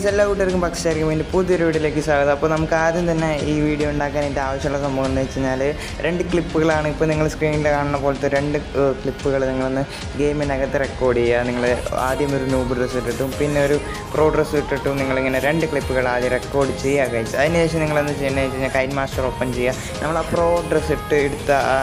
Guys എല്ലാ കൂട്ടുകാർക്കും പക്ഷായിരിക്കും വേണ്ടി പുതിയൊരു വീഡിയോയിലേക്ക് സ്വാഗതം അപ്പോൾ നമുക്ക് ആദ്യം തന്നെ ഈ വീഡിയോ ഉണ്ടാക്കാനായിട്ട് ആവശ്യമുള്ള സംഭവം എന്ന് വെച്ച് കഴിഞ്ഞാൽ രണ്ട് ക്ലിപ്പുകളാണ് ഇപ്പോൾ നിങ്ങൾ സ്ക്രീനിൽ കാണുന്ന പോലത്തെ രണ്ട് ക്ലിപ്പുകൾ നിങ്ങളൊന്ന് ഗെയിമിനകത്ത് റെക്കോർഡ് ചെയ്യുക നിങ്ങൾ ആദ്യം ഒരു നൂബ് ഡ്രസ്സ് ഇട്ടിട്ടും പിന്നെ ഒരു പ്രോ ഡ്രസ്സ് ഇട്ടിട്ടും നിങ്ങളിങ്ങനെ രണ്ട് ക്ലിപ്പുകൾ ആദ്യം റെക്കോർഡ് ചെയ്യുക ഗൈസ് അതിനുശേഷം നിങ്ങളെന്ത് ചെയ്യുന്നത് വെച്ച് കഴിഞ്ഞാൽ കൈൻ മാസ്റ്റർ ഓപ്പൺ ചെയ്യുക നമ്മൾ ആ പ്രോ ഡ്രസ്സ് ഇട്ട് എടുത്ത ആ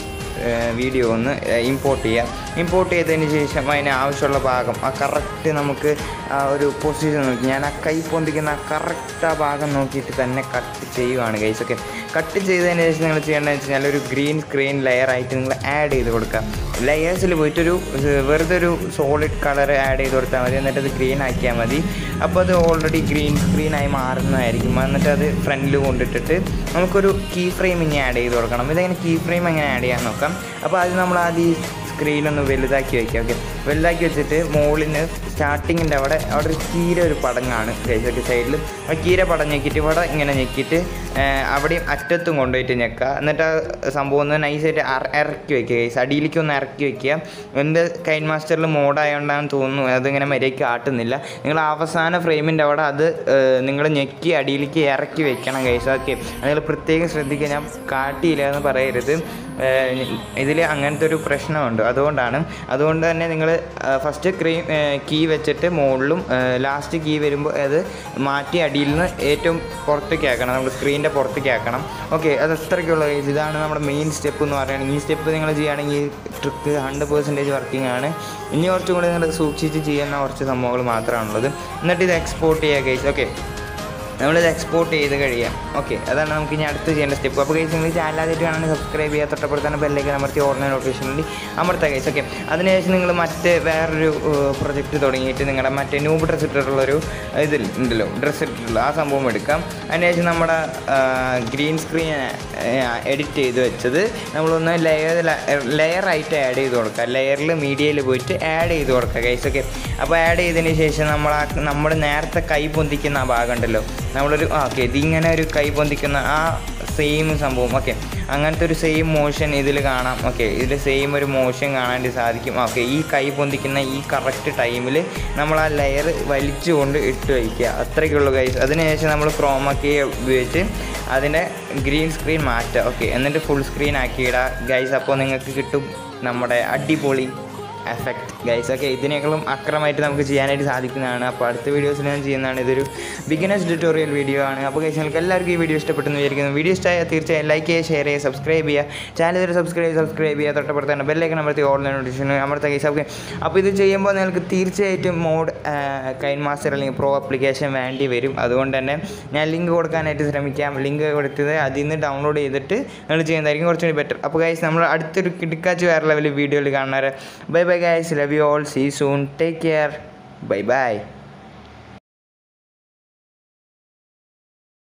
വീഡിയോ ഒന്ന് ഇമ്പോർട്ട് ചെയ്യുക ഇമ്പോർട്ട് ചെയ്തതിന് ശേഷം അതിന് ആവശ്യമുള്ള ഭാഗം ആ കറക്റ്റ് നമുക്ക് ആ ഒരു പൊസിഷൻ നോക്കി ഞാൻ ആ കൈ പൊന്തിക്കുന്ന ആ കറക്റ്റ് ആ ഭാഗം നോക്കിയിട്ട് തന്നെ കട്ട് ചെയ്യുവാണ് ഗൈസ് ഓക്കെ കട്ട് ചെയ്തതിന് ശേഷം നിങ്ങൾ ചെയ്യേണ്ടതെന്ന് വെച്ച് കഴിഞ്ഞാൽ ഒരു ഗ്രീൻ സ്ക്രീൻ ലെയർ ആയിട്ട് നിങ്ങൾ ആഡ് ചെയ്ത് കൊടുക്കുക ലെയേഴ്സിൽ പോയിട്ടൊരു ഏഹ്, വെറുതെ ഒരു സോളിഡ് കളർ ആഡ് ചെയ്ത് കൊടുത്താൽ മതി എന്നിട്ട് അത് ഗ്രീൻ ആക്കിയാൽ മതി അപ്പോൾ അത് ഓൾറെഡി ഗ്രീൻ സ്ക്രീനായി മാറുന്നതായിരിക്കും എന്നിട്ട് അത് ഫ്രണ്ടിൽ കൊണ്ടിട്ടിട്ട് നമുക്കൊരു കീ ഫ്രെയിം ഇനി ആഡ് ചെയ്ത് കൊടുക്കണം ഇതെങ്ങനെ കീ ഫ്രെയിം എങ്ങനെ ആഡ് ചെയ്യാൻ നോക്കാം അപ്പോൾ അത് നമ്മൾ ആദ്യം ഈ സ്ക്രീനൊന്ന് വലുതാക്കി വയ്ക്കുക ഓക്കെ വലുതാക്കി വെച്ചിട്ട് മുകളിന് സ്റ്റാർട്ടിങ്ങിൻ്റെ അവിടെ അവിടെ ഒരു കീര ഒരു പടങ്ങാണ് കഴിച്ചൊക്കെ സൈഡിൽ ആ കീര പടം ഞെക്കിയിട്ട് ഇവിടെ ഇങ്ങനെ ഞെക്കിയിട്ട് ഏഹ്, അവിടെയും അറ്റത്തും കൊണ്ടുപോയിട്ട് ഞെക്കുക എന്നിട്ട് ആ സംഭവം ഒന്ന് നൈസായിട്ട് ഇറക്കി വെക്കുക ഗൈസ് അടിയിലേക്ക് ഒന്ന് ഇറക്കി വെക്കുക എൻ്റെ കൈൻ മാസ്റ്ററിൽ മോഡായതുകൊണ്ടാണെന്ന് തോന്നുന്നു അതിങ്ങനെ മര്യാദയ്ക്ക് ആട്ടുന്നില്ല നിങ്ങൾ അവസാന ഫ്രെയിമിൻ്റെ അവിടെ അത് നിങ്ങൾ ഞെക്കി അടിയിലേക്ക് ഇറക്കി വെക്കണം ഗൈസ് ഓക്കെ നിങ്ങൾ പ്രത്യേകം ശ്രദ്ധിക്കുക ഞാൻ കാട്ടിയില്ല എന്ന് പറയരുത് ഇതിൽ അങ്ങനത്തെ ഒരു പ്രശ്നമുണ്ട് അതുകൊണ്ടാണ് അതുകൊണ്ട് തന്നെ നിങ്ങൾ ഫസ്റ്റ് ക്രീം കീ വെച്ചിട്ട് മുകളിലും ലാസ്റ്റ് കീ വരുമ്പോൾ അത് മാറ്റി അടിയിൽ നിന്ന് ഏറ്റവും പുറത്തേക്ക് ആക്കണം നമ്മൾ സ്ക്രീനിൻ്റെ പുറത്തേക്ക് ആക്കണം ഓക്കെ അത് അത്രയ്ക്കുള്ള case. ഇതാണ് നമ്മുടെ മെയിൻ സ്റ്റെപ്പ് എന്ന് പറയുകയാണെങ്കിൽ ഈ സ്റ്റെപ്പ് നിങ്ങൾ ചെയ്യുകയാണെങ്കിൽ ഈ ട്രിക്ക് ഹൺഡ്രഡ് പെർസെൻറ്റേജ് വർക്കിംഗ് ആണ് ഇനി കുറച്ചും കൂടി നിങ്ങൾ സൂക്ഷിച്ച് ചെയ്യുന്ന കുറച്ച് സംഭവങ്ങൾ മാത്രമാണുള്ളത് എന്നിട്ട് ഇത് എക്സ്പോർട്ട് ചെയ്യുക കേസ് ഓക്കെ നമ്മളിത് എക്സ്പോർട്ട് ചെയ്ത് കഴിയാം ഓക്കെ അതാണ് നമുക്ക് ഇനി അടുത്ത് ചെയ്യേണ്ട സ്റ്റെപ്പ് അപ്പോൾ കൈസ് നിങ്ങൾ ചാനൽ ആദ്യമായിട്ട് കാണാൻ സബ്സ്ക്രൈബ് ചെയ്യുക തൊട്ടപ്പുറത്താണ് ബെല്ലേക്ക് അമർത്തി ഓർഡിനറി നോട്ടിഫിക്കേഷനിൽ അമർത്തുക കൈസ് ഓക്കെ അതിനുശേഷം നിങ്ങൾ മറ്റ് വേറൊരു പ്രൊജക്റ്റ് തുടങ്ങിയിട്ട് നിങ്ങളുടെ മറ്റേ ന്യൂബ് ഡ്രസ്സ് ഇട്ടിട്ടുള്ളൊരു ഇതിൽ ഉണ്ടല്ലോ ഡ്രസ്സ് ഇട്ടിട്ടുള്ള ആ സംഭവം എടുക്കാം അതിനുശേഷം നമ്മുടെ ഗ്രീൻ സ്ക്രീൻ എഡിറ്റ് ചെയ്ത് വെച്ചത് നമ്മളൊന്ന് ലെയർ ലെയറായിട്ട് ആഡ് ചെയ്ത് കൊടുക്കുക ലെയറിൽ മീഡിയയിൽ പോയിട്ട് ആഡ് ചെയ്ത് കൊടുക്കുക കൈസ് ഓക്കെ അപ്പോൾ ആഡ് ചെയ്തതിന് ശേഷം നമ്മൾ ആ നമ്മൾ നേരത്തെ കൈ പൊന്തിക്കുന്ന ആ ഭാഗം ഉണ്ടല്ലോ നമ്മളൊരു ആ ഓക്കെ ഇതിങ്ങനെ ഒരു കൈ പൊന്തിക്കുന്ന ആ സെയിം സംഭവം ഓക്കെ അങ്ങനത്തെ ഒരു സെയിം മോഷൻ ഇതിൽ കാണാം ഓക്കെ ഇതിൽ സെയിം ഒരു മോഷൻ കാണാൻ സാധിക്കും ഓക്കെ ഈ കൈ പൊന്തിക്കുന്ന ഈ കറക്റ്റ് ടൈമിൽ നമ്മൾ ആ ലെയർ വലിച്ചുകൊണ്ട് ഇട്ട് വയ്ക്കുക അത്രയ്ക്കുള്ളൂ ഗൈസ് അതിനുശേഷം നമ്മൾ ക്രോമക്കി ഉപയോഗിച്ച് അതിൻ്റെ ഗ്രീൻ സ്ക്രീൻ മാറ്റുക ഓക്കെ എന്നിട്ട് ഫുൾ സ്ക്രീൻ ആക്കി ഇടുക ഗൈസ് അപ്പോൾ നിങ്ങൾക്ക് കിട്ടും നമ്മുടെ അടിപൊളി എഫക്റ്റ് ഗൈസ് ഓക്കെ ഇതിനേക്കാളും അക്രമമായിട്ട് നമുക്ക് ചെയ്യാനായിട്ട് സാധിക്കുന്നതാണ് അപ്പോൾ അടുത്ത വീഡിയോസിൽ ഞാൻ ചെയ്യുന്നതാണ് ഇതൊരു ബിഗിനേഴ്സ് ട്യൂട്ടോറിയൽ വീഡിയോ ആണ് അപ്പോൾ ഗൈസ് നിങ്ങൾക്ക് എല്ലാവർക്കും ഈ വീഡിയോ ഇഷ്ടപ്പെട്ടെന്ന് വിചാരിക്കുന്നു വീഡിയോ ഇഷ്ടമായാൽ തീർച്ചയായും ലൈക്ക് ചെയ്യുക ഷെയർ ചെയ്യുക സബ്സ്ക്രൈബ് ചെയ്യുക ചാനൽ വരെ സബ്സ്ക്രൈബ് സബ്സ്ക്രൈബ് ചെയ്യുക തൊട്ടപ്പുറത്ത് തന്നെ ബെല്ലൈക്കൻ അമർത്തി ഓൺലൈൻ നോട്ടിഫിക്കേഷൻ അമർത്ത ഗൈസ് ഓക്കെ അപ്പോൾ ഇത് ചെയ്യുമ്പോൾ നിങ്ങൾക്ക് തീർച്ചയായിട്ടും മോഡ് കൈൻ മാസ്റ്റർ അല്ലെങ്കിൽ പ്രോ ആപ്ലിക്കേഷൻ വേണ്ടി വരും അതുകൊണ്ട് തന്നെ ഞാൻ ലിങ്ക് കൊടുക്കാനായിട്ട് ശ്രമിക്കാം ലിങ്ക് കൊടുത്തത് അതിൽ നിന്ന് ഡൗൺലോഡ് ചെയ്തിട്ട് നിങ്ങൾ ചെയ്യുന്നതായിരിക്കും കുറച്ചുകൂടി ബെറ്റർ അപ്പോൾ ഗൈസ് നമ്മൾ അടുത്തൊരു കിടക്കാച്ച് വേറെ ലെവൽ വീഡിയോയിൽ കാണുന്നവരെ bye bye guys love you all see soon take care bye by